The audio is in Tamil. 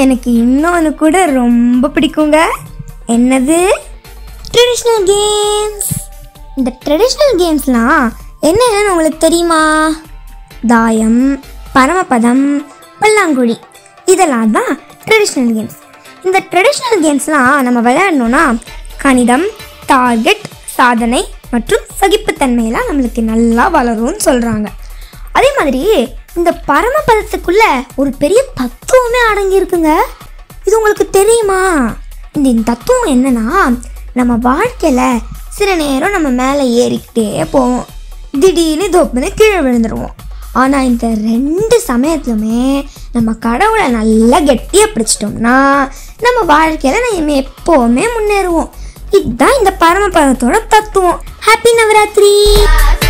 எனக்கு இன்னொன்று கூட ரொம்ப பிடிக்குங்க என்னது ட்ரெடிஷ்னல் கேம்ஸ் இந்த ட்ரெடிஷ்னல் கேம்ஸ்லாம் என்னென்னு உங்களுக்கு தெரியுமா தாயம் பரமபதம் பல்லாங்குழி இதெல்லாம் தான் ட்ரெடிஷ்னல் கேம்ஸ் இந்த ட்ரெடிஷ்னல் கேம்ஸ்லாம் நம்ம விளையாடணும்னா கணிதம் டார்கெட் சாதனை மற்றும் சகிப்புத்தன்மையெல்லாம் நம்மளுக்கு நல்லா வளரும்னு சொல்கிறாங்க அதே மாதிரி இந்த பரமபதத்துக்குள்ள ஒரு பெரிய தத்துவமே அடங்கியிருக்குங்க இது உங்களுக்கு தெரியுமா இந்த இந்த தத்துவம் என்னன்னா நம்ம வாழ்க்கையில் சில நேரம் நம்ம மேலே ஏறிக்கிட்டே போவோம் திடீர்னு தொப்புன்னு கீழே விழுந்துருவோம் ஆனால் இந்த ரெண்டு சமயத்துலுமே நம்ம கடவுளை நல்லா கெட்டியாக பிடிச்சிட்டோம்னா நம்ம வாழ்க்கையில் நம்ம எப்போவுமே முன்னேறுவோம் இதுதான் இந்த பரமபதத்தோட தத்துவம் ஹாப்பி நவராத்திரி